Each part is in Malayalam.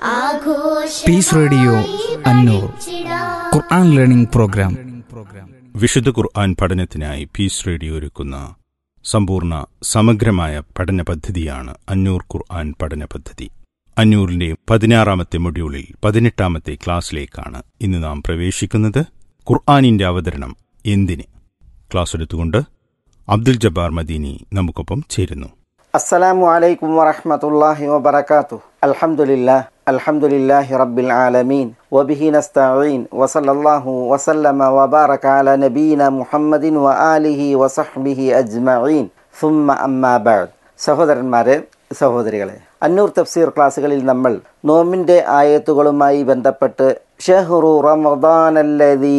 piece radio Annoor Quran learning programme വിശുദ്ധ ഖുർആൻ പഠനത്തിനായി പീസ് റേഡിയോ ഒരുക്കുന്ന സമ്പൂർണ്ണ സമഗ്രമായ പഠന പദ്ധതിയാണ് അന്നൂർ ഖുർആൻ പഠന പദ്ധതി അന്നൂറിന്റെ പതിനാറാമത്തെ മൊഡ്യൂളിൽ പതിനെട്ടാമത്തെ ക്ലാസ്സിലേക്കാണ് ഇന്ന് നാം പ്രവേശിക്കുന്നത് ഖുർആാനിന്റെ അവതരണം എന്തിന് ക്ലാസ് എടുത്തുകൊണ്ട് അബ്ദുൽ ജബ്ബാർ മദീനി നമുക്കൊപ്പം ചേരുന്നു അസ്സലാമു അലൈക്കും വറഹ്മത്തുള്ളാഹി വബറകാതുഹു അൽഹംദുലില്ലാഹ് അൽഹംദുലില്ലാഹി റബ്ബിൽ ആലമീൻ വബിഹി നസ്തഈൻ വസല്ലല്ലാഹു വസല്ലമ വബാറക അല നബീന മുഹമ്മദിൻ വആലിഹി വസഹ്ബിഹി അജ്മഈൻ സുമ്മ അമ്മാ ബഅദ് സഹോദരന്മാരെ സഹോദരികളെ അന്നൂർ തഫ്സീർ ക്ലാസ്സുകളിൽ നമ്മൾ നോമിൻ്റെ ആയത്തുകളുമായി ബന്ധപ്പെട്ട് ഷഹ്റു റമദാനല്ലദീ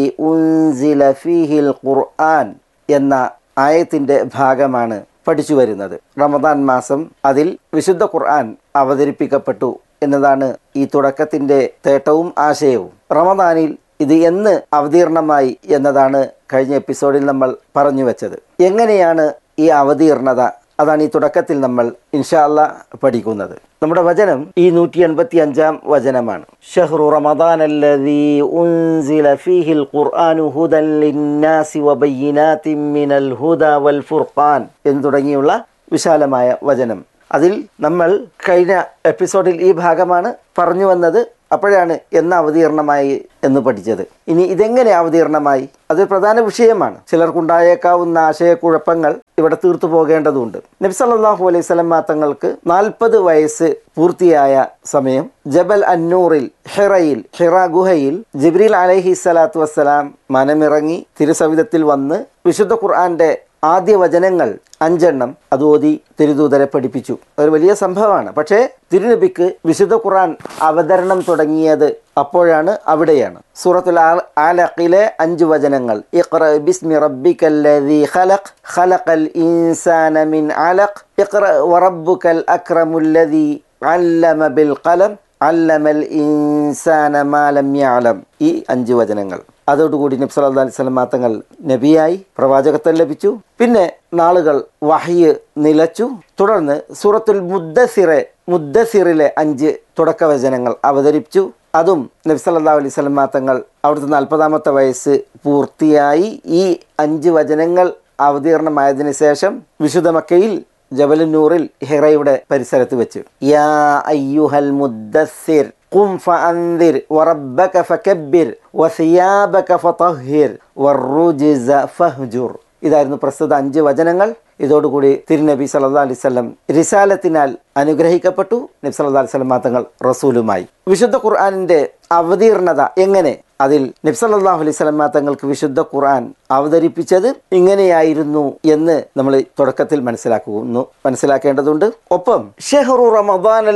ഉൻസില ഫീഹിൽ ഖുർആൻ എന്ന ആയത്തിൻ്റെ ഭാഗമാണ് പഠിച്ചു വരുന്നത് റമദാൻ മാസം അതിൽ വിശുദ്ധ ഖുർആൻ അവതരിപ്പിക്കപ്പെട്ടു എന്നതാണ് ഈ തുടക്കത്തിന്റെ തേട്ടവും ആശയവും റമദാനിൽ ഇത് എന്ന് അവതീർണമായി എന്നതാണ് കഴിഞ്ഞ എപ്പിസോഡിൽ നമ്മൾ പറഞ്ഞു വെച്ചത് എങ്ങനെയാണ് ഈ അവതീർണത അതാണ് ഈ തുടക്കത്തിൽ നമ്മൾ ഇൻഷാ അല്ല പഠിക്കുന്നത് നമ്മുടെ വചനം ഈ നൂറ്റി എൺപത്തി അഞ്ചാം വചനമാണ് ഷഹ്റു റമദാൻ അല്ലദീ ഉൻസില ഫീഹിൽ ഖുർആനു ഹുദൻ ലിന്നാസി വബയ്യിനാത്തിൻ മിനൽ ഹുദ വൽ ഫുർഖാൻ എന്ന് തുടങ്ങിയുള്ള വിശാലമായ വചനം അതിൽ നമ്മൾ കഴിഞ്ഞ എപ്പിസോഡിൽ ഈ ഭാഗമാണ് പറഞ്ഞു വന്നത് അപ്പോഴാണ് എന്ന് അവതീർണമായി എന്ന് പഠിച്ചത് ഇനി ഇതെങ്ങനെ അവതീർണമായി അത് പ്രധാന വിഷയമാണ് ചിലർക്കുണ്ടായേക്കാവുന്ന ആശയക്കുഴപ്പങ്ങൾ ഇവിടെ തീർത്തു പോകേണ്ടതുണ്ട് നബ്സല്ലാഹു അലൈഹി സ്വലം തങ്ങൾക്ക് നാൽപ്പത് വയസ്സ് പൂർത്തിയായ സമയം ജബൽ അന്നൂറിൽ ഹിറയിൽ ഹിറ ഗുഹയിൽ ജിബ്രീൽ അലൈഹി സ്വലാത്തു വസ്സലാം മനമിറങ്ങി തിരുസവിധത്തിൽ വന്ന് വിശുദ്ധ ഖുർആന്റെ ആദ്യ വചനങ്ങൾ അഞ്ചെണ്ണം അത് ഓതി തിരുദൂതരെ പഠിപ്പിച്ചു അതൊരു വലിയ സംഭവമാണ് പക്ഷേ തിരുനബിക്ക് വിശുദ്ധ ഖുർആൻ അവതരണം തുടങ്ങിയത് അപ്പോഴാണ് അവിടെയാണ് സൂറത്തുൽ ആലഖിലെ അഞ്ച് വചനങ്ങൾ ഇഖ്റ ബിസ്മി റബ്ബിക്കല്ലദീ ഖലഖ് ഖലഖൽ ഇൻസാന മിൻ അലഖ് ഇഖ്റ വറബ്ബുക്കൽ അക്രമുല്ലദീ അല്ലമ ബിൽ ഖലം അല്ലമൽ ഇൻസാന മാലം യഅലം ഈ അഞ്ച് വചനങ്ങൾ അതോടുകൂടി നബി സല്ലല്ലാഹു അലൈഹി വസല്ലം തങ്ങൾ നബിയായി പ്രവാചകത്വം ലഭിച്ചു പിന്നെ നാളുകൾ വഹയ്യ് നിലച്ചു തുടർന്ന് സൂറത്തുൽ മുദ്ദസിറെ മുദ്ദസിറിലെ അഞ്ച് തുടക്കവചനങ്ങൾ അവതരിപ്പിച്ചു അതും നബി സല്ലല്ലാഹു അലൈഹി വസല്ലം തങ്ങൾ അവിടുത്തെ നാൽപ്പതാമത്തെ വയസ്സ് പൂർത്തിയായി ഈ അഞ്ച് വചനങ്ങൾ അവതീർണമായതിനു ശേഷം വിശുദ്ധ മക്കയിൽ ജബലുന്നൂറിൽ ഹിറയുടെ പരിസരത്ത് വെച്ച് യാ അയ്യുഹൽ മുദ്ദസിർ قم فأنذر وربك فكبر وثيابك فطهر والرجز فهجر ഇതായിരുന്നു പ്രസ്തുത അഞ്ച് വചനങ്ങൾ ഇതോടുകൂടി തിരുനബി സല്ലാ അലൈവല്ലം റിസാലത്തിനാൽ അനുഗ്രഹിക്കപ്പെട്ടു നബി സല്ലാ അലൈവല്ലം തങ്ങൾ റസൂലുമായി വിശുദ്ധ ഖുർആാനിന്റെ അവതീർണത എങ്ങനെ അതിൽ നബ്സല്ലാഹു അലൈഹി സ്വലം തങ്ങൾക്ക് വിശുദ്ധ ഖുർആൻ അവതരിപ്പിച്ചത് ഇങ്ങനെയായിരുന്നു എന്ന് നമ്മൾ തുടക്കത്തിൽ മനസ്സിലാക്കുന്നു മനസ്സിലാക്കേണ്ടതുണ്ട് ഒപ്പം ഷെഹ്റു റമദാൻ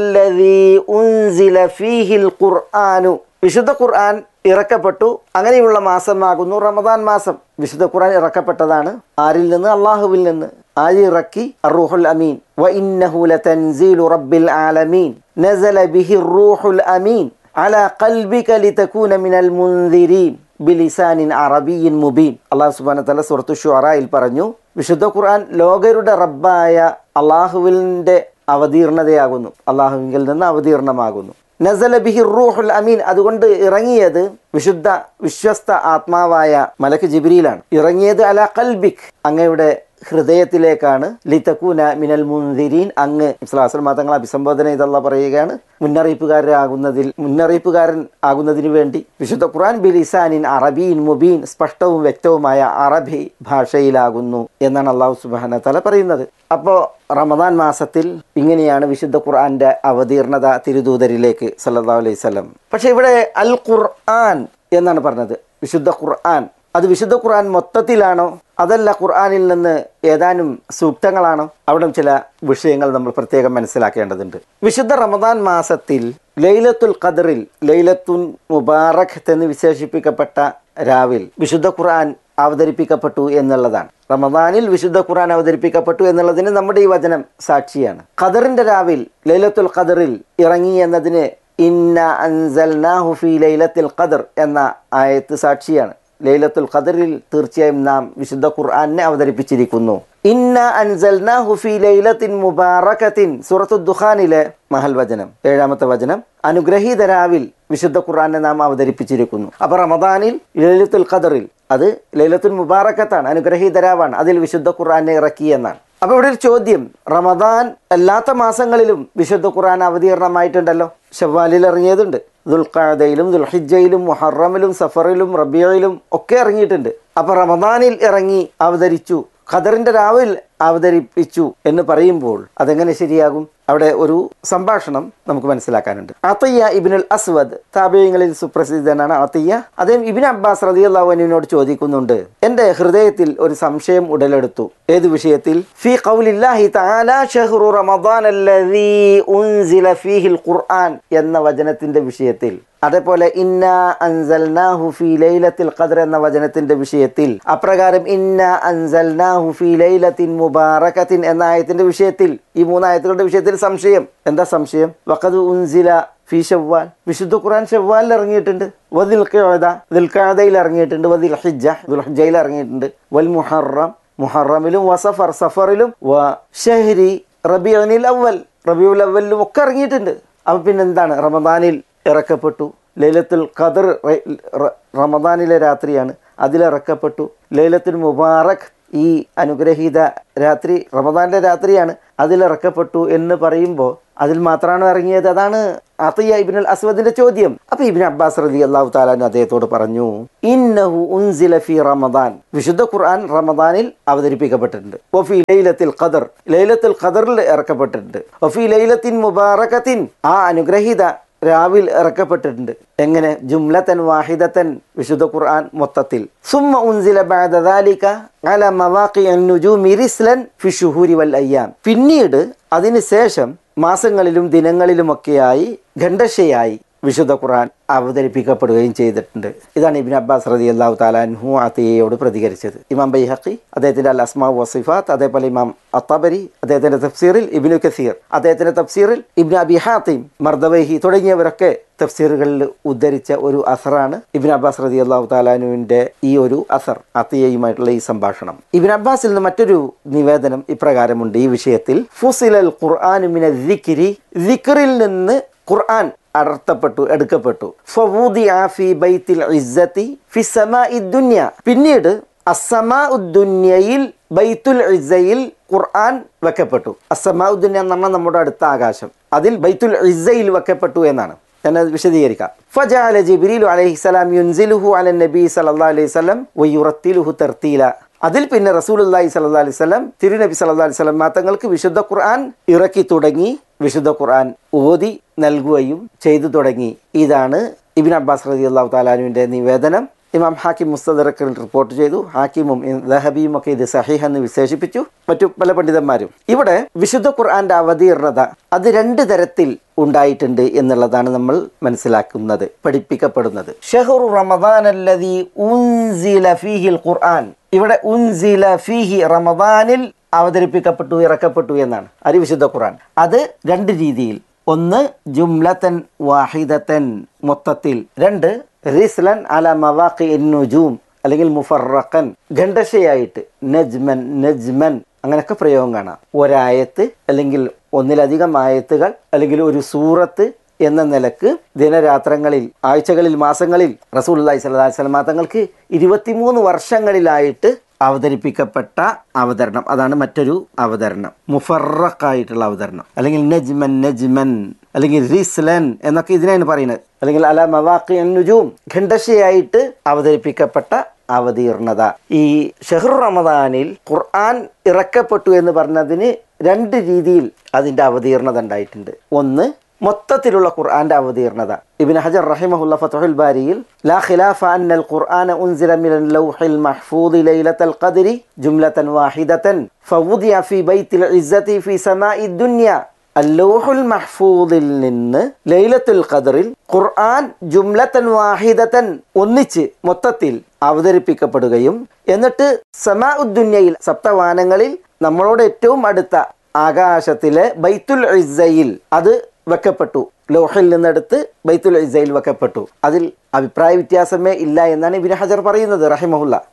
ഖുർആാനു വിശുദ്ധ ഖുർആൻ ഇറക്കപ്പെട്ടു അങ്ങനെയുള്ള മാസമാകുന്നു റമദാൻ മാസം വിശുദ്ധ ഖുർആൻ ഇറക്കപ്പെട്ടതാണ് ആരിൽ നിന്ന് അള്ളാഹുവിൽ നിന്ന് ആര് ഇറക്കി അറൂഹുൽ അമീൻ വ ഇന്നഹു ലതൻസീലു റബ്ബിൽ ആലമീൻ നസല ബിഹി റൂഹുൽ അമീൻ على قلبك لتكون من المنذرين ബിലിസാനിൻ അറബിയിൻ മുബീൻ അള്ളാഹു സുബാന തല സുഹൃത്തു ഷുറായിൽ പറഞ്ഞു വിശുദ്ധ ഖുർആൻ ലോകരുടെ റബ്ബായ അള്ളാഹുവിൻ്റെ അവതീർണതയാകുന്നു അള്ളാഹുവിങ്കിൽ നിന്ന് അവതീർണമാകുന്നു നസല ബിഹി റൂഹുൽ അമീൻ അതുകൊണ്ട് ഇറങ്ങിയത് വിശുദ്ധ വിശ്വസ്ത ആത്മാവായ മലക്ക് ജിബ്രിയിലാണ് ഇറങ്ങിയത് അല കൽബിക് അങ്ങയുടെ ഹൃദയത്തിലേക്കാണ് ലിതക്കൂന മിനൽ മുൻതിരീൻ അങ്ങ് ഇസ്ലാസ്ലം തങ്ങൾ അഭിസംബോധന ചെയ്തല്ല പറയുകയാണ് മുന്നറിയിപ്പുകാരനാകുന്നതിൽ മുന്നറിയിപ്പുകാരൻ ആകുന്നതിന് വേണ്ടി വിശുദ്ധ ഖുർആൻ ബിലിസാനിൻ അറബീൻ മുബീൻ സ്പഷ്ടവും വ്യക്തവുമായ അറബി ഭാഷയിലാകുന്നു എന്നാണ് അള്ളാഹു സുബാന തല പറയുന്നത് അപ്പോൾ റമദാൻ മാസത്തിൽ ഇങ്ങനെയാണ് വിശുദ്ധ ഖുർആന്റെ അവതീർണത തിരുദൂതരിലേക്ക് സല്ലാ അലൈഹി സ്വലം പക്ഷെ ഇവിടെ അൽ ഖുർആൻ എന്നാണ് പറഞ്ഞത് വിശുദ്ധ ഖുർആൻ അത് വിശുദ്ധ ഖുർആൻ മൊത്തത്തിലാണോ അതല്ല ഖുർആനിൽ നിന്ന് ഏതാനും സൂക്തങ്ങളാണോ അവിടെ ചില വിഷയങ്ങൾ നമ്മൾ പ്രത്യേകം മനസ്സിലാക്കേണ്ടതുണ്ട് വിശുദ്ധ റമദാൻ മാസത്തിൽ ലൈലത്തുൽ ഖദറിൽ ലൈലത്തുൻ മുബാറക് എന്ന് വിശേഷിപ്പിക്കപ്പെട്ട രാവിൽ വിശുദ്ധ ഖുർആൻ അവതരിപ്പിക്കപ്പെട്ടു എന്നുള്ളതാണ് റമദാനിൽ വിശുദ്ധ ഖുർആൻ അവതരിപ്പിക്കപ്പെട്ടു എന്നുള്ളതിന് നമ്മുടെ ഈ വചനം സാക്ഷിയാണ് ഖദറിന്റെ രാവിൽ ലൈലത്തുൽ ഖദറിൽ ഇറങ്ങി എന്നതിന് ഇന്ന അൻസൽനാഹു ഫി ലൈലത്തിൽ ഖദർ എന്ന ആയത്ത് സാക്ഷിയാണ് ലൈലത്തുൽ ഖദറിൽ തീർച്ചയായും നാം വിശുദ്ധ ഖുർആനെ അവതരിപ്പിച്ചിരിക്കുന്നു ഇന്ന അൻസൽനാഹു ഫീ ലൈലത്തിൻ മുബാറകത്തിൻ സൂറത്തു ദുഖാനിലെ മഹൽ വചനം ഏഴാമത്തെ വചനം അനുഗ്രഹീത രാവിൽ വിശുദ്ധ ഖുർആനെ നാം അവതരിപ്പിച്ചിരിക്കുന്നു അപ്പൊ റമദാനിൽ ലൈലത്തുൽ ഖദറിൽ അത് ലൈലത്തുൽ മുബാറക്കത്താണ് അനുഗ്രഹീത രാവാണ് അതിൽ വിശുദ്ധ ഖുർആനെ ഇറക്കി എന്നാണ് അപ്പൊ ഇവിടെ ഒരു ചോദ്യം റമദാൻ അല്ലാത്ത മാസങ്ങളിലും വിശുദ്ധ ഖുർആൻ അവതീർണമായിട്ടുണ്ടല്ലോ ഷവ്വാലിൽ ഇറങ്ങിയതുണ്ട് ദുൽഖാദയിലും ദുൽഹിജയിലും മുഹറമിലും സഫറിലും റബിയയിലും ഒക്കെ ഇറങ്ങിയിട്ടുണ്ട് അപ്പൊ റമദാനിൽ ഇറങ്ങി അവതരിച്ചു ഖദറിന്റെ രാവിൽ അവതരിപ്പിച്ചു എന്ന് പറയുമ്പോൾ അതെങ്ങനെ ശരിയാകും അവിടെ ഒരു സംഭാഷണം നമുക്ക് മനസ്സിലാക്കാനുണ്ട് അത്തയ്യ ഇബിനുൽ അസ്വദ് താപയങ്ങളിൽ സുപ്രസിദ്ധനാണ് അത്തയ്യ അദ്ദേഹം ഇബിൻ അബ്ബാസ് റതിയുള്ളവനോട് ചോദിക്കുന്നുണ്ട് എന്റെ ഹൃദയത്തിൽ ഒരു സംശയം ഉടലെടുത്തു ഏത് വിഷയത്തിൽ ഫി ഖൗലില്ലാഹി തആല ഷഹ്റു റമദാൻ അല്ലദീ ഉൻസില ഫീഹിൽ ഖുർആൻ എന്ന വചനത്തിന്റെ വിഷയത്തിൽ അതേപോലെ ഇന്ന അൻസൽനാഹു ഫീ ലൈലത്തിൽ ഖദ്ർ എന്ന വചനത്തിന്റെ വിഷയത്തിൽ അപ്രകാരം ഇന്ന അൻസൽനാഹു ഫീ ലൈലത്തിൻ മുബാറകത്തിൻ എന്ന ആയത്തിന്റെ വിഷയത്തിൽ ഈ മൂന്നായത്തുകളുടെ വിഷയത്തിൽ സംശയം എന്താ സംശയം വഖദ് ഉൻസില ഫി ഷവ്വാൽ വിശുദ്ധ ഖുർആൻ ഷവ്വാലിൽ ഇറങ്ങിയിട്ടുണ്ട് വദിൽ ഖഅദ ദിൽഖഅദയിൽ ഇറങ്ങിയിട്ടുണ്ട് വദിൽ ഹിജ്ജ ദുൽഹിജ്ജയിൽ ഇറങ്ങിയിട്ടുണ്ട് വൽ മുഹറം മുഹറമിലും വസഫർ സഫറിലും വ ഷഹരി റബിയുൽ അവൽ റബിയുൽ അവലിലും ഒക്കെ ഇറങ്ങിയിട്ടുണ്ട് അപ്പൊ പിന്നെന്താണ് റമദാനിൽ ഇറക്കപ്പെട്ടു ലൈലത്തുൽ ഖദർ റമദാനിലെ രാത്രിയാണ് അതിലിറക്കപ്പെട്ടു ലൈലത്തുൽ മുബാറക് ഈ അനുഗ്രഹീത രാത്രി റമദാന്റെ രാത്രിയാണ് അതിലിറക്കപ്പെട്ടു എന്ന് പറയുമ്പോൾ അതിൽ മാത്രമാണ് ഇറങ്ങിയത് അതാണ് അത്തയ്യ ഇബിൻ അസ്വദിന്റെ ചോദ്യം അപ്പൊ ഇബിൻ അബ്ബാസ് റതി അള്ളാഹു താലാൻ അദ്ദേഹത്തോട് പറഞ്ഞു ഇന്നഹു ഉൻസില ഫി റമദാൻ വിശുദ്ധ ഖുർആൻ റമദാനിൽ അവതരിപ്പിക്കപ്പെട്ടിട്ടുണ്ട് ഒഫി ലൈലത്തിൽ ഖദർ ലൈലത്തുൽ ഖദറിൽ ഇറക്കപ്പെട്ടിട്ടുണ്ട് ഒഫി ലൈലത്തിൻ മുബാറകത്തിൻ ആ അനുഗ്രഹീത രാവിൽ ഇറക്കപ്പെട്ടിട്ടുണ്ട് എങ്ങനെ ജുംലത്തൻ വാഹിദത്തൻ വിശുദ്ധ ഖുർആൻ മൊത്തത്തിൽ സുമ്മ ഉൻസില ബഅദ ദാലിക അല മവാഖി അൻ-നുജൂമി റിസ്ലൻ ഫി ശുഹൂരി വൽ അയ്യാം പിന്നീട് അതിനുശേഷം മാസങ്ങളിലും ദിനങ്ങളിലുമൊക്കെയായി ഖണ്ഡശയായി വിശുദ്ധ ഖുർആൻ അവതരിപ്പിക്കപ്പെടുകയും ചെയ്തിട്ടുണ്ട് ഇതാണ് ഇബിൻ അബ്ബാസ് റതി അള്ളാഹു താലാൻഹു അത്തിയയോട് പ്രതികരിച്ചത് ഇമാം ബൈഹഖി അദ്ദേഹത്തിന്റെ അൽ അസ്മാ വസിഫാത്ത് അതേപോലെ ഇമാം അത്തബരി അദ്ദേഹത്തിന്റെ തഫ്സീറിൽ ഇബിനു കസീർ അദ്ദേഹത്തിന്റെ തഫ്സീറിൽ ഇബിൻ അബി ഹാത്തിം മർദവൈഹി തുടങ്ങിയവരൊക്കെ തഫ്സീറുകളിൽ ഉദ്ധരിച്ച ഒരു അസറാണ് ഇബിൻ അബ്ബാസ് റതി അള്ളാഹു താലാനുവിന്റെ ഈ ഒരു അസർ അത്തിയയുമായിട്ടുള്ള ഈ സംഭാഷണം ഇബിൻ അബ്ബാസിൽ നിന്ന് മറ്റൊരു നിവേദനം ഇപ്രകാരമുണ്ട് ഈ വിഷയത്തിൽ ഫുസിലൽ ഖുർആാനുമിന ദിക്രി ദിക്റിൽ നിന്ന് ഖുർആൻ അടർത്തപ്പെട്ടു എടുക്കപ്പെട്ടു പിന്നീട് അസമാ ഉദ്ദുന്യയിൽ ബൈത്തുൽ ഇസയിൽ ഖുർആൻ വെക്കപ്പെട്ടു അസമാ ഉദ്ദുന്യ എന്ന് പറഞ്ഞാൽ നമ്മുടെ അടുത്ത ആകാശം അതിൽ ബൈത്തുൽ ഇസയിൽ വെക്കപ്പെട്ടു എന്നാണ് ഞാൻ അത് വിശദീകരിക്കാം ഫജാല ജിബ്രീലു അലൈഹിസ്സലാം യുൻസിലുഹു അലൻ നബി സല്ലല്ലാഹു അലൈഹി വസല്ലം വയുറത്തിലുഹു തർത്തീല അതിൽ പിന്നെ റസൂലുള്ളാഹി സല്ലല്ലാഹു അലൈഹി വസല്ലം തിരുനബി സല്ലല്ലാഹു അലൈഹി വസല്ലം തങ്ങൾക്ക് വിശുദ്ധ ഖുർആൻ ഇറക്കി തുടങ്ങി വിശുദ്ധ ഖുർആൻ ഓതി നൽകുകയും ചെയ്തു തുടങ്ങി ഇതാണ് ഇബിൻ അബ്ബാസ് റതി അള്ളാഹു താലാനുവിന്റെ നിവേദനം ഇമാം ഹാക്കിം മുസ്തദറക്കിൽ റിപ്പോർട്ട് ചെയ്തു ഹാക്കിമും ദഹബിയും ഒക്കെ ഇത് സഹീഹ് എന്ന് വിശേഷിപ്പിച്ചു മറ്റു പല പണ്ഡിതന്മാരും ഇവിടെ വിശുദ്ധ ഖുർആന്റെ അവതീർണത അത് രണ്ട് തരത്തിൽ ഉണ്ടായിട്ടുണ്ട് എന്നുള്ളതാണ് നമ്മൾ മനസ്സിലാക്കുന്നത് പഠിപ്പിക്കപ്പെടുന്നത് ഷെഹറു റമദാൻ അല്ലദീ ഉൻസില ഫീഹിൽ ഖുർആൻ ഇവിടെ ഉൻസില ഫീഹി റമദാനിൽ അവതരിപ്പിക്കപ്പെട്ടു ഇറക്കപ്പെട്ടു എന്നാണ് അരി വിശുദ്ധ ഖുർആൻ അത് രണ്ട് രീതിയിൽ ഒന്ന് ജുംലത്തൻ വാഹിദത്തൻ മൊത്തത്തിൽ രണ്ട് റിസ്ലൻ അല മവാഖി നുജൂം അല്ലെങ്കിൽ മുഫറഖൻ ഖണ്ഡശയായിട്ട് നജ്മൻ നജ്മൻ അങ്ങനെയൊക്കെ പ്രയോഗം കാണാം ഒരായത്ത് അല്ലെങ്കിൽ ഒന്നിലധികം ആയത്തുകൾ അല്ലെങ്കിൽ ഒരു സൂറത്ത് എന്ന നിലക്ക് ദിനരാത്രങ്ങളിൽ ആഴ്ചകളിൽ മാസങ്ങളിൽ റസൂൽ അള്ളഹി സ്വലാഹി സ്വലമാ തങ്ങൾക്ക് ഇരുപത്തിമൂന്ന് വർഷങ്ങളിലായിട്ട് അവതരിപ്പിക്കപ്പെട്ട അവതരണം അതാണ് മറ്റൊരു അവതരണം മുഫറക്കായിട്ടുള്ള അവതരണം അല്ലെങ്കിൽ നജ്മൻ നജ്മൻ അല്ലെങ്കിൽ റിസ്ലൻ എന്നൊക്കെ ഇതിനാണ് പറയുന്നത് അല്ലെങ്കിൽ അല മവാഖി നുജൂം ഖണ്ഡശയായിട്ട് അവതരിപ്പിക്കപ്പെട്ട അവതീർണത ഈ ഷെഹ്റു റമദാനിൽ ഖുർആൻ ഇറക്കപ്പെട്ടു എന്ന് പറഞ്ഞതിന് രണ്ട് രീതിയിൽ അതിന്റെ അവതീർണത ഉണ്ടായിട്ടുണ്ട് ഒന്ന് മൊത്തത്തിലുള്ള ഖുർആന്റെ അവതീർണത ഇബിൻ ഹജർ റഹിമഹുല്ല ഫതുഹുൽ ബാരിയിൽ ലാ ഖിലാഫ അന്നൽ ഖുർആന ഉൻസില മിനൽ ലൗഹിൽ മഹ്ഫൂദി ലൈലത്തൽ ഖദ്രി ജുംലതൻ വാഹിദതൻ ഫവുദിയ ഫി ബൈത്തിൽ ഇസ്സതി ഫി സമാഇ ദുനിയ അല്ലൂഹുൽ മഹ്ഫൂദിൽ നിന്ന് ലൈലത്തുൽ ഖദറിൽ ഖുർആൻ ജുംലത്തൻ വാഹിദത്തൻ ഒന്നിച്ച് മൊത്തത്തിൽ അവതരിപ്പിക്കപ്പെടുകയും എന്നിട്ട് സമാ ഉദ്ദുന്യയിൽ സപ്തവാനങ്ങളിൽ നമ്മളോട് ഏറ്റവും അടുത്ത ആകാശത്തിലെ ബൈത്തുൽ ഇസ്സയിൽ അത് വെക്കപ്പെട്ടു ലോഹിൽ നിന്നെടുത്ത് ബൈത്തുൽ ഇസയിൽ വെക്കപ്പെട്ടു അതിൽ അഭിപ്രായ വ്യത്യാസമേ ഇല്ല എന്നാണ് ഇബിൻ ഹജർ പറയുന്നത് റഹിമഹുല്ല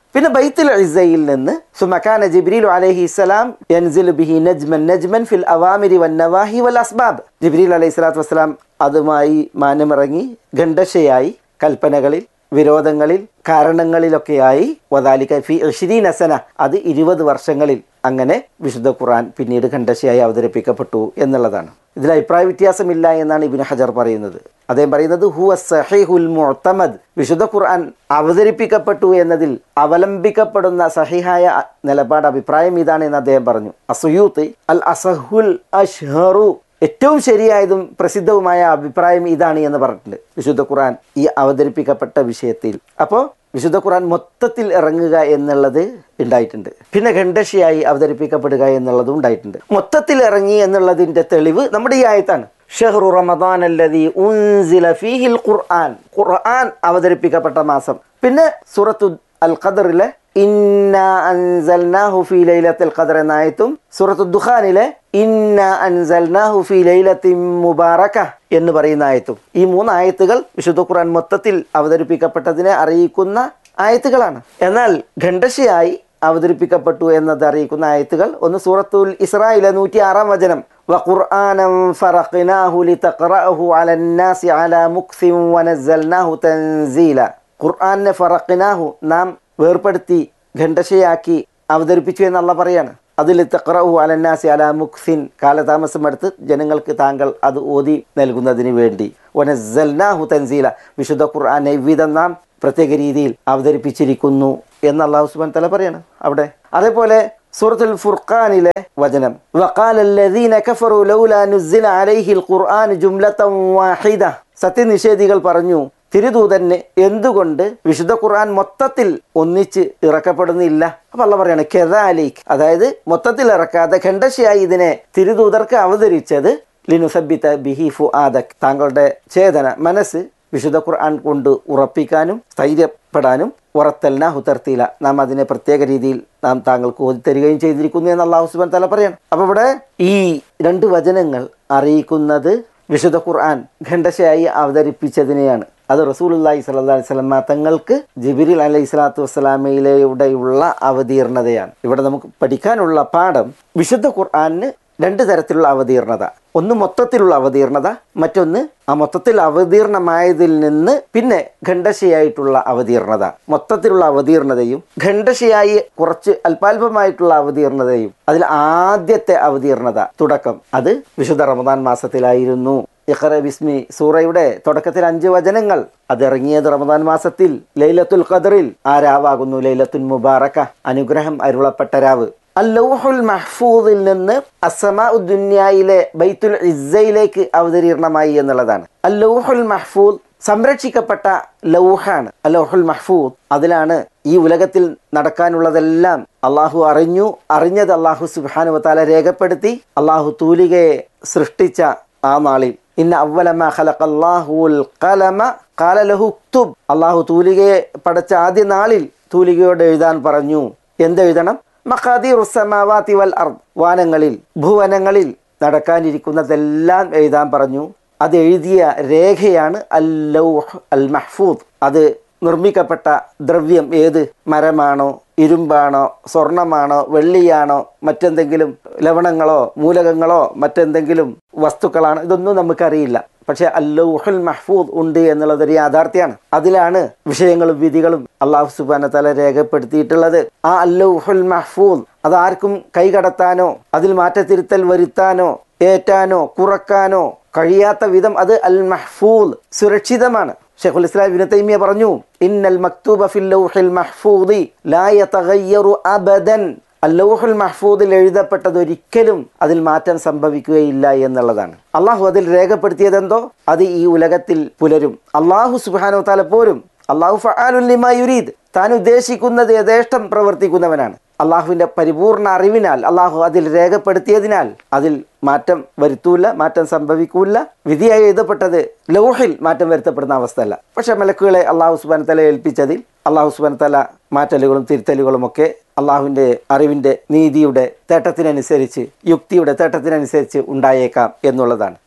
പിന്നെ ബൈത്തുൽ ഇസയിൽ നിന്ന് സുമക്കാന ജിബ്രീൽ അലൈഹി സ്വലാം യൻസിൽ ബിഹി നജ്മൻ നജ്മൻ ഫിൽ അവാമിരി വൻ നവാഹി വൽ അസ്ബാബ് ജിബ്രീൽ അലൈഹി സ്വലാത്തു വസ്സലാം അതുമായി മാനമിറങ്ങി ഖണ്ഡശയായി കൽപ്പനകളിൽ വിരോധങ്ങളിൽ കാരണങ്ങളിലൊക്കെയായി വദാലിക ഫി ഇഷ്രീൻ അസന അത് ഇരുപത് വർഷങ്ങളിൽ അങ്ങനെ വിശുദ്ധ ഖുർആൻ പിന്നീട് ഖണ്ഡശയായി അവതരിപ്പിക്കപ്പെട്ടു എന്നുള്ളതാണ് ഇതിൽ അഭിപ്രായ വ്യത്യാസമില്ല എന്നാണ് ഇബിൻ ഹജർ പറയുന്നത് അദ്ദേഹം പറയുന്നത് ഹുവ സഹീഹുൽ മുഅ്തമദ് വിശുദ്ധ ഖുർആൻ അവതരിപ്പിക്കപ്പെട്ടു എന്നതിൽ അവലംബിക്കപ്പെടുന്ന സഹിഹായ നിലപാട് അഭിപ്രായം ഇതാണ് എന്ന് അദ്ദേഹം പറഞ്ഞു അസുയൂത്ത് അൽ അസഹുൽ അഷ്ഹറു ഏറ്റവും ശരിയായതും പ്രസിദ്ധവുമായ അഭിപ്രായം ഇതാണ് എന്ന് പറഞ്ഞിട്ടുണ്ട് വിശുദ്ധ ഖുർആൻ ഈ അവതരിപ്പിക്കപ്പെട്ട വിഷയത്തിൽ അപ്പോൾ വിശുദ്ധ ഖുർആൻ മൊത്തത്തിൽ ഇറങ്ങുക എന്നുള്ളത് ഉണ്ടായിട്ടുണ്ട് പിന്നെ ഖണ്ഡശിയായി അവതരിപ്പിക്കപ്പെടുക എന്നുള്ളതും ഉണ്ടായിട്ടുണ്ട് മൊത്തത്തിൽ ഇറങ്ങി എന്നുള്ളതിന്റെ തെളിവ് നമ്മുടെ ഈ ആയത്താണ് ഷഹ്റു റമദാൻ അല്ലദീ ഉൻസില ഫീഹിൽ ഖുർആൻ ഖുർആൻ അവതരിപ്പിക്കപ്പെട്ട മാസം പിന്നെ സൂറത്തു അൽ ഖദറിലെ ഇന്ന അൻസൽനാഹു ഫീ ലൈലത്തിൽ ഖദർ എന്ന ആയത്തും സൂറത്തു ദുഖാനിലെ ഇന്ന അൻസൽനാഹു ഫീ ലൈലത്തിൻ മുബാറക എന്ന് പറയുന്ന ആയത്തും ഈ മൂന്ന് ആയത്തുകൾ വിശുദ്ധ ഖുർആൻ മൊത്തത്തിൽ അവതരിപ്പിക്കപ്പെട്ടതിനെ അറിയിക്കുന്ന ആയത്തുകളാണ് എന്നാൽ ഖണ്ഡശയായി അവതരിപ്പിക്കപ്പെട്ടു എന്നത് അറിയിക്കുന്ന ആയത്തുകൾ ഒന്ന് സൂറത്തുൽ ഇസ്രായിലെ നൂറ്റി ആറാം വചനം وقرآنا فرقناه لتقرأه على الناس على مكث ونزلناه تنزيلا ഖുർആനെ ഫറഖിനാഹു നാം വേർപ്പെടുത്തി ഖണ്ഡശയാക്കി അവതരിപ്പിച്ചു എന്നുള്ള പറയാണ് അതിൽ തക്റഹു അലന്നാസി അല മുഖ്സിൻ കാലതാമസം എടുത്ത് ജനങ്ങൾക്ക് താങ്കൾ അത് ഓതി നൽകുന്നതിന് വേണ്ടി ഒനസൽനാഹു തൻസീല വിശുദ്ധ ഖുർആനെ വിധം നാം പ്രത്യേക രീതിയിൽ അവതരിപ്പിച്ചിരിക്കുന്നു എന്ന് അള്ളാഹു സുബാൻ തല പറയാണ് അവിടെ അതേപോലെ സൂറത്തുൽ ഫുർഖാനിലെ വചനം വഖാല الذين كفروا لولا نزل عليه القرآن جملة واحدة സത്യനിഷേധികൾ പറഞ്ഞു തിരുദൂതന് എന്തുകൊണ്ട് വിശുദ്ധ ഖുർആൻ മൊത്തത്തിൽ ഒന്നിച്ച് ഇറക്കപ്പെടുന്നില്ല അപ്പൊ അല്ല പറയാണ് കെദാലിക് അതായത് മൊത്തത്തിൽ ഇറക്കാതെ ഖണ്ഡശയായി ഇതിനെ തിരുദൂതർക്ക് അവതരിച്ചത് ലിനുസബിത്ത ബിഹി ഫു ആദക് താങ്കളുടെ ചേതന മനസ്സ് വിശുദ്ധ ഖുർആൻ കൊണ്ട് ഉറപ്പിക്കാനും സ്ഥൈര്യപ്പെടാനും ഉറത്തൽന ഹുത്തർത്തിയില്ല നാം അതിനെ പ്രത്യേക രീതിയിൽ നാം താങ്കൾക്ക് ഓതിത്തരികയും ചെയ്തിരിക്കുന്നു എന്ന് അള്ളാഹു സുബാൻ തല പറയണം അപ്പൊ ഇവിടെ ഈ രണ്ട് വചനങ്ങൾ അറിയിക്കുന്നത് വിശുദ്ധ ഖുർആൻ ഖണ്ഡശയായി അവതരിപ്പിച്ചതിനെയാണ് അത് റസൂലുല്ലാഹി സ്വല്ലല്ലാഹി അലൈഹി വസല്ലമ തങ്ങൾക്ക് ജിബിരിൽ അലൈഹി സ്വലാത്തു വസ്സലാമയിലൂടെയുള്ള അവതീർണതയാണ് ഇവിടെ നമുക്ക് പഠിക്കാനുള്ള പാഠം വിശുദ്ധ ഖുർആനിന് രണ്ട് തരത്തിലുള്ള അവതീർണത ഒന്ന് മൊത്തത്തിലുള്ള അവതീർണത മറ്റൊന്ന് ആ മൊത്തത്തിൽ അവതീർണമായതിൽ നിന്ന് പിന്നെ ഖണ്ഡശയായിട്ടുള്ള അവതീർണത മൊത്തത്തിലുള്ള അവതീർണതയും ഖണ്ഡശയായി കുറച്ച് അല്പാൽപമായിട്ടുള്ള അവതീർണതയും അതിൽ ആദ്യത്തെ അവതീർണത തുടക്കം അത് വിശുദ്ധ റമദാൻ മാസത്തിലായിരുന്നു ഇഖറ ബിസ്മി സൂറയുടെ തുടക്കത്തിൽ അഞ്ച് വചനങ്ങൾ അത് ഇറങ്ങിയത് റമദാൻ മാസത്തിൽ ലൈലത്തുൽ ഖദറിൽ ആ രാവാകുന്നു ലൈലത്തുൽ മുബാറക്ക അനുഗ്രഹം അരുളപ്പെട്ട രാവ് അല്ലൗഹുൽ മഹ്ഫൂദിൽ നിന്ന് അസമാ ദുന്യായിലെ ബൈത്തുൽ ഇസ്സയിലേക്ക് അവതരീർണമായി എന്നുള്ളതാണ് അല്ലൗഹുൽ മഹ്ഫൂദ് സംരക്ഷിക്കപ്പെട്ട ലൗഹാണ് അല്ലൗഹുൽ മഹ്ഫൂദ് അതിലാണ് ഈ ഉലകത്തിൽ നടക്കാനുള്ളതെല്ലാം അള്ളാഹു അറിഞ്ഞു അറിഞ്ഞത് അള്ളാഹു സുബാനു താല രേഖപ്പെടുത്തി അള്ളാഹു തൂലികയെ സൃഷ്ടിച്ച ആ നാളിൽ ഇന്ന അവലമ ഖലഖല്ലാഹുൽ ഖലമ ഖാല ലഹു ഉക്തുബ് അള്ളാഹു തൂലികയെ പടച്ച ആദ്യ നാളിൽ തൂലികയോട് എഴുതാൻ പറഞ്ഞു എന്തെഴുതണം മഖാദീർ ഉസ്സമാവാതി വൽ അർദ് വാനങ്ങളിൽ ഭുവനങ്ങളിൽ നടക്കാനിരിക്കുന്നതെല്ലാം എഴുതാൻ പറഞ്ഞു അത് എഴുതിയ രേഖയാണ് അൽ ലൗഹ് അൽ മഹ്ഫൂദ് അത് നിർമ്മിക്കപ്പെട്ട ദ്രവ്യം ഏത് മരമാണോ ഇരുമ്പാണോ സ്വർണമാണോ വെള്ളിയാണോ മറ്റെന്തെങ്കിലും ലവണങ്ങളോ മൂലകങ്ങളോ മറ്റെന്തെങ്കിലും വസ്തുക്കളാണോ ഇതൊന്നും നമുക്കറിയില്ല പക്ഷെ അല്ലൗഹുൽ മഹ്ഫൂദ് ഉണ്ട് എന്നുള്ളതൊരു യാഥാർത്ഥ്യമാണ് അതിലാണ് വിഷയങ്ങളും വിധികളും അള്ളാഹു സുബാന തല രേഖപ്പെടുത്തിയിട്ടുള്ളത് ആ അല്ലൗഹുൽ മഹ്ഫൂദ് അത് ആർക്കും കൈകടത്താനോ അതിൽ മാറ്റത്തിരുത്തൽ വരുത്താനോ ഏറ്റാനോ കുറക്കാനോ കഴിയാത്ത വിധം അത് അൽ മഹ്ഫൂദ് സുരക്ഷിതമാണ് ഷെഖുൽ ഇസ്ലാം ഇബ്നു തൈമിയ പറഞ്ഞു ഇന്നൽ മക്തൂബ ഫിൽ ലൗഹിൽ മഹ്ഫൂദി ലാ യതഗയ്യറു അബദൻ അല്ലൗഹുൽ മഹ്ഫൂദിൽ എഴുതപ്പെട്ടത് ഒരിക്കലും അതിൽ മാറ്റം സംഭവിക്കുകയില്ല എന്നുള്ളതാണ് അള്ളാഹു അതിൽ രേഖപ്പെടുത്തിയത് എന്തോ അത് ഈ ഉലകത്തിൽ പുലരും അള്ളാഹു സുബാനോ താല പോരും അള്ളാഹു ഫആലുലിമാ യുരീദ് താൻ ഉദ്ദേശിക്കുന്നത് യഥേഷ്ടം പ്രവർത്തിക്കുന്നവനാണ് അള്ളാഹുവിന്റെ പരിപൂർണ അറിവിനാൽ അള്ളാഹു അതിൽ രേഖപ്പെടുത്തിയതിനാൽ അതിൽ മാറ്റം വരുത്തൂല മാറ്റം സംഭവിക്കൂല വിധിയായി എഴുതപ്പെട്ടത് ലൗഹിൽ മാറ്റം വരുത്തപ്പെടുന്ന അവസ്ഥയല്ല പക്ഷെ മലക്കുകളെ അള്ളാഹു സുബാൻ തല ഏൽപ്പിച്ചതിൽ അള്ളാഹു സുബാൻ തല മാറ്റലുകളും തിരുത്തലുകളും ഒക്കെ അള്ളാഹുവിന്റെ അറിവിന്റെ നീതിയുടെ തേട്ടത്തിനനുസരിച്ച് യുക്തിയുടെ തേട്ടത്തിനനുസരിച്ച് ഉണ്ടായേക്കാം എന്നുള്ളതാണ്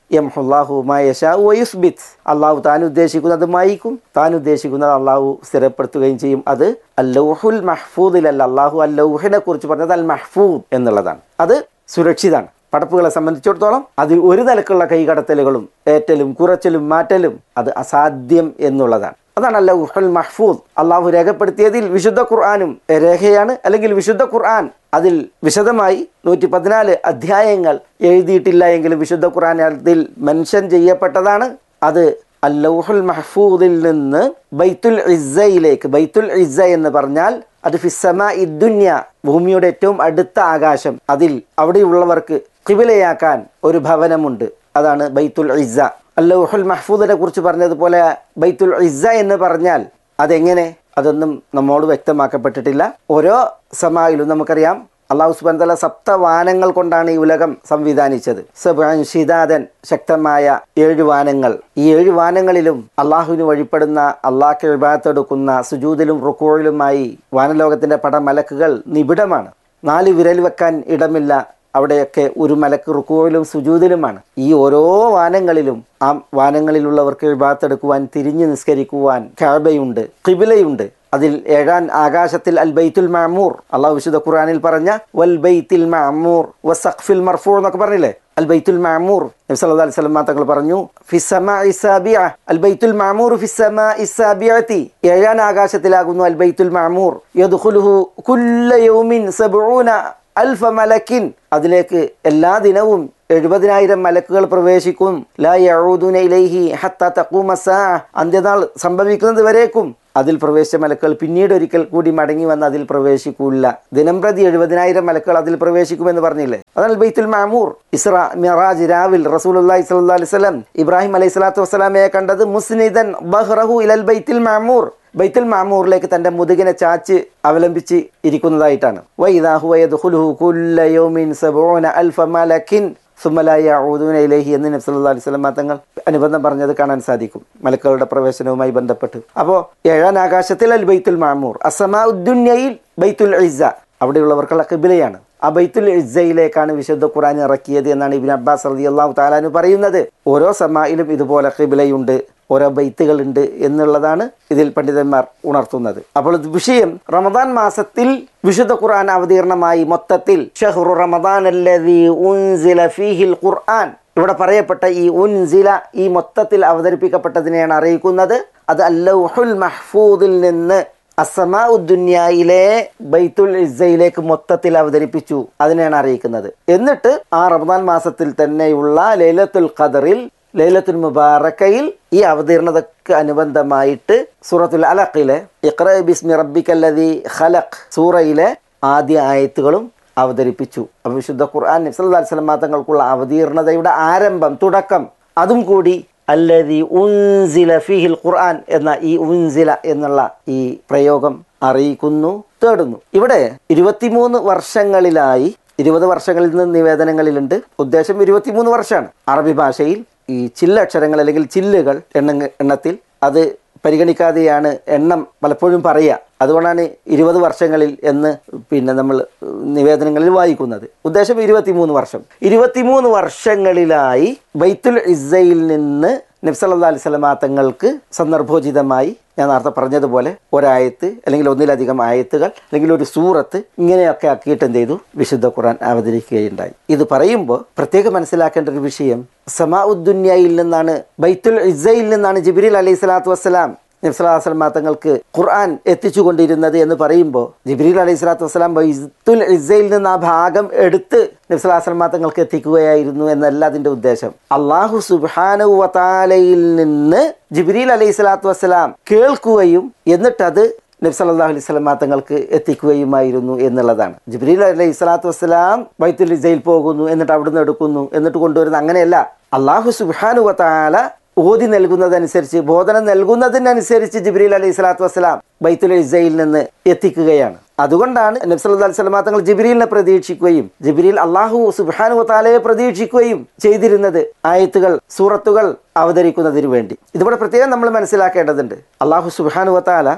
യംഹുല്ലാഹു മായഷാ വയുസ്ബിത്ത് അള്ളാഹു താൻ ഉദ്ദേശിക്കുന്നത് മായിക്കും താൻ ഉദ്ദേശിക്കുന്നത് അള്ളാഹു സ്ഥിരപ്പെടുത്തുകയും ചെയ്യും അത് അല്ലൗഹുൽ മഹ്ഫൂദിലല്ല അള്ളാഹു അല്ലൗഹിനെ കുറിച്ച് പറഞ്ഞത് അൽ മഹ്ഫൂദ് എന്നുള്ളതാണ് അത് സുരക്ഷിതാണ് പടപ്പുകളെ സംബന്ധിച്ചിടത്തോളം അതിൽ ഒരു നിലക്കുള്ള കൈകടത്തലുകളും ഏറ്റലും കുറച്ചലും മാറ്റലും അത് അസാധ്യം എന്നുള്ളതാണ് അതാണ് അല്ല ഉഹൽ മഹ്ഫൂദ് അള്ളാഹു രേഖപ്പെടുത്തിയതിൽ വിശുദ്ധ ഖുർആാനും രേഖയാണ് അല്ലെങ്കിൽ വിശുദ്ധ ഖുർആൻ അതിൽ വിശദമായി നൂറ്റി പതിനാല് അധ്യായങ്ങൾ എഴുതിയിട്ടില്ല എങ്കിലും വിശുദ്ധ ഖുർആൻ അതിൽ മെൻഷൻ ചെയ്യപ്പെട്ടതാണ് അത് അല്ലൗഹുൽ മഹ്ഫൂദിൽ നിന്ന് ബൈത്തുൽ ഇസ്സയിലേക്ക് ബൈത്തുൽ ഇസ്സ എന്ന് പറഞ്ഞാൽ അത് ഫിസമ ഇദ്ദുന്യ ഭൂമിയുടെ ഏറ്റവും അടുത്ത ആകാശം അതിൽ അവിടെയുള്ളവർക്ക് കിബിലയാക്കാൻ ഒരു ഭവനമുണ്ട് അതാണ് ബൈത്തുൽ ഇസ്സ അല്ലൗഹുൽ മഹ്ഫൂദിനെ കുറിച്ച് പറഞ്ഞതുപോലെ ബൈത്തുൽ ഇസ്സ എന്ന് പറഞ്ഞാൽ അതെങ്ങനെ അതൊന്നും നമ്മോട് വ്യക്തമാക്കപ്പെട്ടിട്ടില്ല ഓരോ സമായിലും നമുക്കറിയാം അള്ളാഹു സുബാൻ തല സപ്തവാനങ്ങൾ കൊണ്ടാണ് ഈ ഉലകം സംവിധാനിച്ചത് സബാൻ ഷിദാദൻ ശക്തമായ ഏഴ് വാനങ്ങൾ ഈ ഏഴ് വാനങ്ങളിലും അള്ളാഹുവിന് വഴിപ്പെടുന്ന അള്ളാഹ്ക്ക് വിഭാഗത്തെടുക്കുന്ന സുജൂദിലും റുക്കോയിലുമായി വാനലോകത്തിന്റെ പടമലക്കുകൾ നിബിഡമാണ് നാല് വിരൽ വെക്കാൻ ഇടമില്ല അവിടെയൊക്കെ ഒരു മലക്ക് റുക്കുവിലും സുജൂതിലുമാണ് ഈ ഓരോ വാനങ്ങളിലും ആ വാനങ്ങളിലുള്ളവർക്ക് വിഭാഗത്തെടുക്കുവാൻ തിരിഞ്ഞു നിസ്കരിക്കുവാൻ കാബയുണ്ട് കിബിലയുണ്ട് അതിൽ ഏഴാൻ ആകാശത്തിൽ അൽ ബൈത്തുൽ മാമൂർ അള്ളാഹു വിശുദ്ധ ഖുർആനിൽ പറഞ്ഞ വൽ ബൈത്തിൽ മാമൂർ വസഖ്ഫിൽ മർഫൂർ എന്നൊക്കെ പറഞ്ഞില്ലേ അൽ ബൈത്തുൽ മാമൂർ നബി സല്ലല്ലാഹു അലൈഹി വസല്ലം തങ്ങൾ പറഞ്ഞു ഫിസ്സമാഇ സാബിഅ അൽ ബൈത്തുൽ മാമൂർ ഫിസ്സമാഇ സാബിഅതി ഏഴാൻ ആകാശത്തിലാകുന്നു അൽ ബൈത്തുൽ മാമൂർ യദ്ഖുലുഹു കുല്ല യൗമിൻ സബ്ഊന അൽഫ മലക്കിൻ അതിലേക്ക് എല്ലാ ദിനവും എഴുപതിനായിരം മലക്കുകൾ പ്രവേശിക്കും ലാ യഊദുന ഇലൈഹി ഹത്ത തഖൂമ സാ അന്ത്യനാൾ സംഭവിക്കുന്നത് വരേക്കും അതിൽ പ്രവേശിച്ച മലക്കുകൾ പിന്നീട് ഒരിക്കൽ കൂടി മടങ്ങി വന്ന് അതിൽ പ്രവേശിക്കൂല ദിനം പ്രതി എഴുപതിനായിരം മലക്കുകൾ അതിൽ പ്രവേശിക്കുമെന്ന് പറഞ്ഞില്ലേ അതാണ് ബൈത്തുൽ മാമൂർ ഇസ്ര മിറാജ് രാവിൽ റസൂലുള്ളാഹി സ്വല്ലല്ലാഹു അലൈഹി വസല്ലം ഇബ്രാഹിം അലൈഹി സ്വലാത്തു വസ്സലാമയെ കണ്ടത് മുസ്നിദൻ ബഹ്റഹു ഇലൽ ബൈത്തുൽ മാമൂർ ബൈത്തുൽ മാമൂറിലേക്ക് തന്റെ മുതുകിനെ ചാച്ച് അവലംബിച്ച് ഇരിക്കുന്നതായിട്ടാണ് വൈദാഹു യദ്ഖുലുഹു കുല്ല യൗമിൻ സബഊന അൽഫ മലക്കിൻ സുമലായ ഊദൂന ഇലേഹി എന്ന് നബി സല്ലല്ലാഹു അലൈഹി വസല്ലം തങ്ങൾ അനുബന്ധം പറഞ്ഞത് കാണാൻ സാധിക്കും മലക്കുകളുടെ പ്രവേശനവുമായി ബന്ധപ്പെട്ട് അപ്പോൾ ഏഴാൻ ആകാശത്തിൽ അൽ ബൈത്തുൽ മാമൂർ അസമാ ഉദ്ദുന്യയിൽ ബൈത്തുൽ ഇസ്സ അവിടെയുള്ളവർക്കുള്ള കിബിലയാണ് ആ ബൈത്തുൽ ഇസ്സയിലേക്കാണ് വിശുദ്ധ ഖുർആൻ ഇറക്കിയത് എന്നാണ് ഇബിൻ അബ്ബാസ് റളിയല്ലാഹു താലാനു പറയുന്നത് ഓരോ സമായിലും ഇതുപോലെ കിബിലയുണ്ട് ഓരോ ബൈത്തുകളുണ്ട് എന്നുള്ളതാണ് ഇതിൽ പണ്ഡിതന്മാർ ഉണർത്തുന്നത് അപ്പോൾ ഇത് വിഷയം റമദാൻ മാസത്തിൽ വിശുദ്ധ ഖുർആൻ അവതീർണമായി മൊത്തത്തിൽ ഷഹ്റു റമദാൻ അല്ലദീ ഉൻസില ഫീഹിൽ ഖുർആൻ ഇവിടെ പറയപ്പെട്ട ഈ ഉൻസില ഈ മൊത്തത്തിൽ അവതരിപ്പിക്കപ്പെട്ടതിനെയാണ് അറിയിക്കുന്നത് അത് അല്ലൗഹുൽ മഹ്ഫൂദിൽ നിന്ന് അസമാ ഉദ്ദുന്യയിലെ ബൈത്തുൽ ഇസ്സയിലേക്ക് മൊത്തത്തിൽ അവതരിപ്പിച്ചു അതിനെയാണ് അറിയിക്കുന്നത് എന്നിട്ട് ആ റമദാൻ മാസത്തിൽ തന്നെയുള്ള ലൈലത്തുൽ ഖദറിൽ ലൈലത്തുൽ മുബാറക്കയിൽ ഈ അവതീർണതക്ക് അനുബന്ധമായിട്ട് സൂറത്തുൽ അലഖിലെ ഇഖ്റ ബിസ്മി റബ്ബിക്കല്ലദി ഖലഖ് സൂറയിലെ ആദ്യ ആയത്തുകളും അവതരിപ്പിച്ചു അപ്പോൾ വിശുദ്ധ ഖുർആൻ നബ്സല്ലാ വസ്ലം തങ്ങൾക്കുള്ള അവതീർണതയുടെ ആരംഭം തുടക്കം അതും കൂടി അല്ലതി ഉൻസില ഫിഹിൽ ഖുർആൻ എന്ന ഈ ഉൻസില എന്നുള്ള ഈ പ്രയോഗം അറിയിക്കുന്നു തേടുന്നു ഇവിടെ ഇരുപത്തിമൂന്ന് വർഷങ്ങളിലായി ഇരുപത് വർഷങ്ങളിൽ നിന്ന് നിവേദനങ്ങളിലുണ്ട് ഉദ്ദേശം ഇരുപത്തിമൂന്ന് വർഷമാണ് അറബി ഭാഷയിൽ ഈ ചില്ലക്ഷരങ്ങൾ അല്ലെങ്കിൽ ചില്ലുകൾ എണ്ണ എണ്ണത്തിൽ അത് പരിഗണിക്കാതെയാണ് എണ്ണം പലപ്പോഴും പറയുക അതുകൊണ്ടാണ് ഇരുപത് വർഷങ്ങളിൽ എന്ന് പിന്നെ നമ്മൾ നിവേദനങ്ങളിൽ വായിക്കുന്നത് ഉദ്ദേശം ഇരുപത്തിമൂന്ന് വർഷം ഇരുപത്തിമൂന്ന് വർഷങ്ങളിലായി ബൈത്തുൽ ഇസ്സയിൽ നിന്ന് നബ്സല്ലാ അലൈഹി സ്വലമാ തങ്ങൾക്ക് സന്ദർഭോചിതമായി ഞാൻ നേരത്തെ പറഞ്ഞതുപോലെ ഒരായത്ത് അല്ലെങ്കിൽ ഒന്നിലധികം ആയത്തുകൾ അല്ലെങ്കിൽ ഒരു സൂറത്ത് ഇങ്ങനെയൊക്കെ ആക്കിയിട്ട് എന്ത് ചെയ്തു വിശുദ്ധ ഖുർആൻ അവതരിക്കുകയുണ്ടായി ഇത് പറയുമ്പോൾ പ്രത്യേകം മനസ്സിലാക്കേണ്ട ഒരു വിഷയം സമാ ഉദ്ദുന്യയിൽ നിന്നാണ് ബൈത്തുൽ ഇസ്സയിൽ നിന്നാണ് ജിബിരിൽ അലൈഹി സ്വലാത്തു വസ്സലാം നബ്സലാസ്ലം തങ്ങൾക്ക് ഖുർആൻ എത്തിച്ചുകൊണ്ടിരുന്നത് എന്ന് പറയുമ്പോൾ ജിബ്രീൽ അലൈഹി സ്വലാത്തു വസ്സലാം ബൈത്തുൽ ഇസ്സയിൽ നിന്ന് ആ ഭാഗം എടുത്ത് നബ്സലാസ്ലം തങ്ങൾക്ക് എത്തിക്കുകയായിരുന്നു എന്നല്ല അതിന്റെ ഉദ്ദേശം അള്ളാഹു സുബാനു വതാലയിൽ നിന്ന് ജിബ്രീൽ അലൈഹി സ്വലാത്തു വസ്സലാം കേൾക്കുകയും എന്നിട്ടത് നബി സല്ലല്ലാഹു അലൈഹി സ്വലമ തങ്ങൾക്ക് എത്തിക്കുകയുമായിരുന്നു എന്നുള്ളതാണ് ജിബ്രീൽ അലൈഹി സ്വലാത്തു വസ്സലാം ബൈത്തുൽ ഇസയിൽ പോകുന്നു എന്നിട്ട് അവിടുന്ന് എടുക്കുന്നു എന്നിട്ട് കൊണ്ടുവരുന്നു അങ്ങനെയല്ല അള്ളാഹു സുബാനു വതാല ഓതി നൽകുന്നതനുസരിച്ച് ബോധനം നൽകുന്നതിനനുസരിച്ച് ജിബ്രീൽ അലൈഹി സ്വലാത്തു വസ്സലാം ബൈത്തുൽ ഇസയിൽ നിന്ന് എത്തിക്കുകയാണ് അതുകൊണ്ടാണ് നബ്സല്ലാ സ്വലമാ തങ്ങൾ ജിബ്രീലിനെ പ്രതീക്ഷിക്കുകയും ജിബ്രീൽ അള്ളാഹു സുബാനു താലയെ പ്രതീക്ഷിക്കുകയും ചെയ്തിരുന്നത് ആയത്തുകൾ സൂറത്തുകൾ അവതരിക്കുന്നതിന് വേണ്ടി ഇതിവിടെ പ്രത്യേകം നമ്മൾ മനസ്സിലാക്കേണ്ടതുണ്ട് അള്ളാഹു സുബാനു താല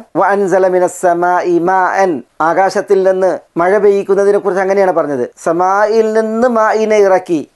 ആകാശത്തിൽ നിന്ന് മഴ പെയ്യിക്കുന്നതിനെ കുറിച്ച് അങ്ങനെയാണ് പറഞ്ഞത് സമായിൽ നിന്ന് മായിനെ ഇറക്കി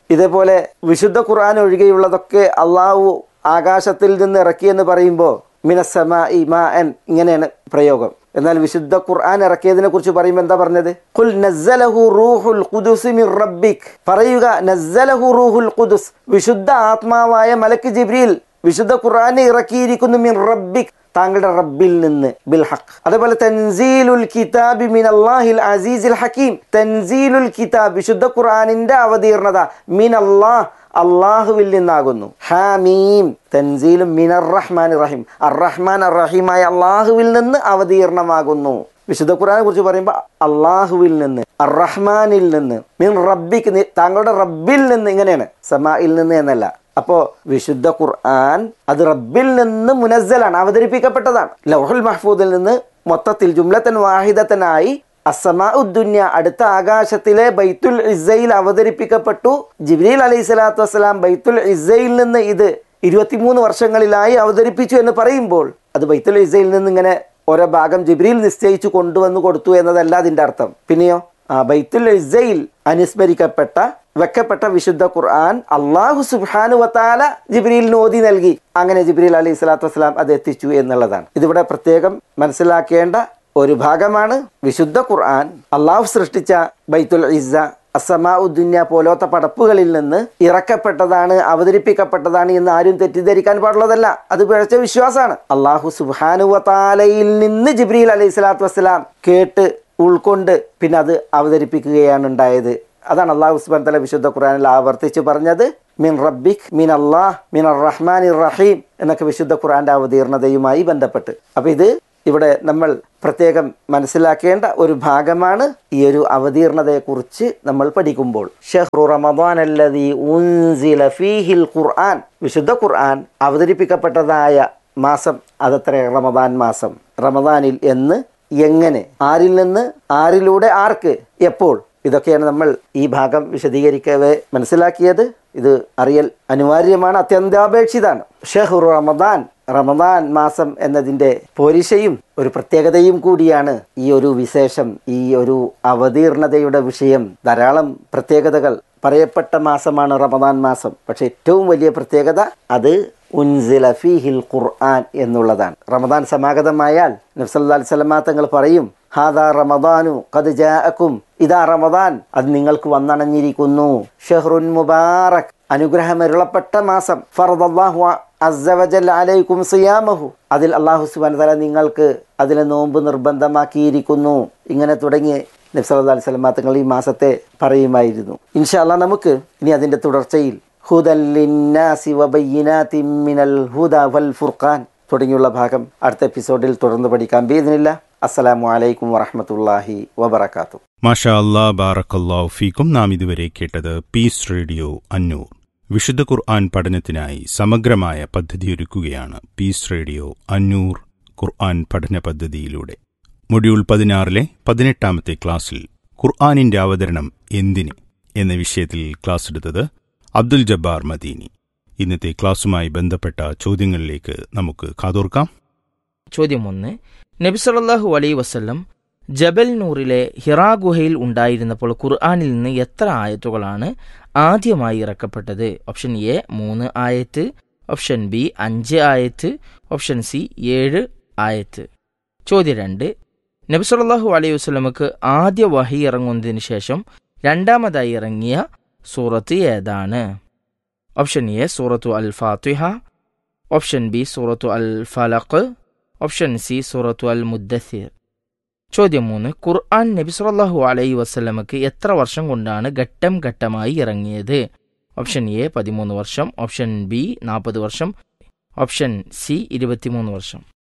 ഇതേപോലെ വിശുദ്ധ ഖുർആൻ ഒഴികെയുള്ളതൊക്കെ അള്ളാഹു ആകാശത്തിൽ നിന്ന് ഇറക്കിയെന്ന് പറയുമ്പോൾ മിനസമ ഇമാൻ ഇങ്ങനെയാണ് പ്രയോഗം എന്നാൽ വിശുദ്ധ ഖുർആൻ ഇറക്കിയതിനെ കുറിച്ച് പറയുമ്പോൾ എന്താ പറഞ്ഞത് ഖുൽ നസ്സലഹു റൂഹുൽ ഖുദുസ് മിർ റബ്ബിക് പറയുക നസ്സലഹു റൂഹുൽ ഖുദുസ് വിശുദ്ധ ആത്മാവായ മലക്ക് ജിബ്രീൽ വിശുദ്ധ ഖുർആനെ ഇറക്കിയിരിക്കുന്നു മിൻ റബ്ബിക് താങ്കളുടെ റബ്ബിൽ നിന്ന് ബിൽ ഹഖ് അതേപോലെ തൻസീലുൽ കിതാബി മിൻ അല്ലാഹിൽ അസീസിൽ ഹക്കീം തൻസീലുൽ കിതാബ് വിശുദ്ധ ഖുർആനിന്റെ അവതീർണത മിൻ അല്ലാഹ് അള്ളാഹുവിൽ നിന്നാകുന്നു ഹാമീം തൻസീലും മിനർ റഹ്മാൻ റഹീം അർ റഹ്മാൻ അർ റഹീമായ അള്ളാഹുവിൽ നിന്ന് അവതീർണമാകുന്നു വിശുദ്ധ ഖുർആനെ കുറിച്ച് പറയുമ്പോൾ അള്ളാഹുവിൽ നിന്ന് അർ റഹ്മാനിൽ നിന്ന് മിൻ റബ്ബിക്ക് നി- താങ്കളുടെ റബ്ബിൽ നിന്ന് ഇങ്ങനെയാണ് സമായിൽ നിന്ന് എന്നല്ല അപ്പോ വിശുദ്ധ ഖുർആൻ അത് റബ്ബിൽ നിന്ന് മുനസ്സലാണ് അവതരിപ്പിക്കപ്പെട്ടതാണ് ലൗഹുൽ മഹ്ഫൂദിൽ നിന്ന് മൊത്തത്തിൽ ജുംലത്തൻ വാഹിദത്തനായി അസമാ ഉദ്ദുന്യ അടുത്ത ആകാശത്തിലെ ബൈത്തുൽ ഇസയിൽ അവതരിപ്പിക്കപ്പെട്ടു ജിബ്രീൽ അലൈഹി സ്വലാത്തു വസ്സലാം ബൈത്തുൽ ഇസയിൽ നിന്ന് ഇത് ഇരുപത്തിമൂന്ന് വർഷങ്ങളിലായി അവതരിപ്പിച്ചു എന്ന് പറയുമ്പോൾ അത് ബൈത്തുൽ ഇസയിൽ നിന്ന് ഇങ്ങനെ ഓരോ ഭാഗം ജിബ്രീൽ നിശ്ചയിച്ചു കൊണ്ടുവന്ന് കൊടുത്തു എന്നതല്ല അതിന്റെ അർത്ഥം പിന്നെയോ ആ ബൈത്തുൽ ഇസയിൽ അനുസ്മരിക്കപ്പെട്ട വെക്കപ്പെട്ട വിശുദ്ധ ഖുർആൻ അള്ളാഹു സുബ്ഹാനു വത്താല ജിബ്രീലിന് ഓതി നൽകി അങ്ങനെ ജിബ്രീൽ അലൈഹി സ്വലാത്തു വസ്സലാം അത് എത്തിച്ചു എന്നുള്ളതാണ് ഇതിവിടെ പ്രത്യേകം മനസ്സിലാക്കേണ്ട ഒരു ഭാഗമാണ് വിശുദ്ധ ഖുർആൻ അള്ളാഹു സൃഷ്ടിച്ച ബൈത്തുൽ ഇസ്സ അസമാ ഉദ്ദുന്യ പോലത്തെ പടപ്പുകളിൽ നിന്ന് ഇറക്കപ്പെട്ടതാണ് അവതരിപ്പിക്കപ്പെട്ടതാണ് എന്ന് ആരും തെറ്റിദ്ധരിക്കാൻ പാടുള്ളതല്ല അത് പിഴച്ച വിശ്വാസമാണ് അള്ളാഹു സുബാനുവത്താലയിൽ നിന്ന് ജിബ്രീൽ അലൈഹി സ്വലാത്തു വസ്സലാം കേട്ട് ഉൾക്കൊണ്ട് പിന്നെ അത് അവതരിപ്പിക്കുകയാണ് ഉണ്ടായത് അതാണ് അള്ളാഹു സുബാൻ തല വിശുദ്ധ ഖുറാനിൽ ആവർത്തിച്ച് പറഞ്ഞത് മിൻ റബ്ബിക് മിൻ അള്ളാഹ് മിൻ അർ റഹ്മാൻ റഹീം എന്നൊക്കെ വിശുദ്ധ ഖുറാന്റെ അവതീർണതയുമായി ബന്ധപ്പെട്ട് അപ്പൊ ഇത് ഇവിടെ നമ്മൾ പ്രത്യേകം മനസ്സിലാക്കേണ്ട ഒരു ഭാഗമാണ് ഈ ഒരു അവതീർണതയെക്കുറിച്ച് നമ്മൾ പഠിക്കുമ്പോൾ ഷഹ്റു റമദാൻ അല്ലദീ ഉൻസില ഫീഹിൽ ഖുർആൻ വിശുദ്ധ ഖുർആൻ അവതരിപ്പിക്കപ്പെട്ടതായ മാസം അതത്ര റമദാൻ മാസം റമദാനിൽ എന്ന് എങ്ങനെ ആരിൽ നിന്ന് ആരിലൂടെ ആർക്ക് എപ്പോൾ ഇതൊക്കെയാണ് നമ്മൾ ഈ ഭാഗം വിശദീകരിക്കവേ മനസ്സിലാക്കിയത് ഇത് അറിയൽ അനിവാര്യമാണ് അത്യന്താപേക്ഷിതാണ് ഷെഹുർ റമദാൻ റമദാൻ മാസം എന്നതിൻ്റെ പോരിശയും ഒരു പ്രത്യേകതയും കൂടിയാണ് ഈ ഒരു വിശേഷം ഈ ഒരു അവതീർണതയുടെ വിഷയം ധാരാളം പ്രത്യേകതകൾ പറയപ്പെട്ട മാസമാണ് റമദാൻ മാസം പക്ഷെ ഏറ്റവും വലിയ പ്രത്യേകത അത് ഉൻസില ഫീഹിൽ ഖുർആൻ എന്നുള്ളതാണ് റമദാൻ സമാഗതമായാൽ നബ്സല്ലാ സ്വലമാ തങ്ങൾ പറയും ഹാദാ റമദാനു കത് ജാഅക്കും ഇതാ റമദാൻ അത് നിങ്ങൾക്ക് വന്നണഞ്ഞിരിക്കുന്നു ഷെഹ്റുൻ മുബാറക് അനുഗ്രഹമരുളപ്പെട്ട മാസം ഫറദല്ലാഹു അസ്സവജൽ അലൈക്കും സിയാമഹു അതിൽ അള്ളാഹു സുബാൻ തല നിങ്ങൾക്ക് അതിലെ നോമ്പ് നിർബന്ധമാക്കിയിരിക്കുന്നു ഇങ്ങനെ തുടങ്ങി നബ്സല്ലാ അലൈഹി സ്വലമാ തങ്ങൾ ഈ മാസത്തെ പറയുമായിരുന്നു ഇൻഷാല്ല നമുക്ക് ഇനി അതിൻ്റെ തുടർച്ചയിൽ ഹുദൻ ലിന്നാസി വബയ്യിനാത്തിൻ മിനൽ ഹുദ വൽ ഫുർഖാൻ തുടങ്ങിയുള്ള ഭാഗം അടുത്ത എപ്പിസോഡിൽ തുടർന്ന് പഠിക്കാം ബീദിനില്ല അസ്സലാമു അലൈക്കും വറഹമത്തല്ലാഹി വബർക്കാത്തു മാഷാ അല്ലാ ബാറക്കല്ലാഹു ഫീക്കും നാം ഇതുവരെ കേട്ടത് പീസ് റേഡിയോ അന്നൂർ വിശുദ്ധ ഖുർആൻ പഠനത്തിനായി സമഗ്രമായ പദ്ധതിയൊരുക്കുകയാണ് പീസ് റേഡിയോ അന്നൂർ ഖുർആൻ പഠന പദ്ധതിയിലൂടെ മൊഡ്യൂൾ പതിനാറിലെ പതിനെട്ടാമത്തെ ക്ലാസ്സിൽ ഖുർആനിന്റെ അവതരണം എന്തിന് എന്ന വിഷയത്തിൽ ക്ലാസ് എടുത്തത് അബ്ദുൽ ജബ്ബാർ മദീനി ഇന്നത്തെ ക്ലാസ്സുമായി ബന്ധപ്പെട്ട ചോദ്യങ്ങളിലേക്ക് നമുക്ക് കാതോർക്കാം ചോദ്യം ഒന്ന് നബി സല്ലല്ലാഹു അലൈ വസല്ലം ജബൽ നൂറിലെ ഹിറാ ഗുഹയിൽ ഉണ്ടായിരുന്നപ്പോൾ ഖുർആനിൽ നിന്ന് എത്ര ആയത്തുകളാണ് ആദ്യമായി ഇറക്കപ്പെട്ടത് ഓപ്ഷൻ എ മൂന്ന് ആയത്ത് ഓപ്ഷൻ ബി അഞ്ച് ആയത്ത് ഓപ്ഷൻ സി ഏഴ് ആയത്ത് ചോദ്യം രണ്ട് നബി സല്ലല്ലാഹു അലൈഹി വസല്ലമക്ക് ആദ്യ വഹി ഇറങ്ങുന്നതിന് ശേഷം രണ്ടാമതായി ഇറങ്ങിയ സൂറത്ത് ഏതാണ് ഓപ്ഷൻ എ സൂറത്തു അൽ ഫാത്തിഹ ഓപ്ഷൻ ബി സൂറത്തു അൽ ഫലഖ് ഓപ്ഷൻ സി സൂറത്തു അൽ മുദ്ദസിർ ചോദ്യം മൂന്ന് ഖുർആൻ നബി സല്ലല്ലാഹു അലൈഹി വസല്ലമക്ക് എത്ര വർഷം കൊണ്ടാണ് ഘട്ടം ഘട്ടമായി ഇറങ്ങിയത് ഓപ്ഷൻ എ പതിമൂന്ന് വർഷം ഓപ്ഷൻ ബി നാൽപ്പത് വർഷം ഓപ്ഷൻ സി ഇരുപത്തിമൂന്ന് വർഷം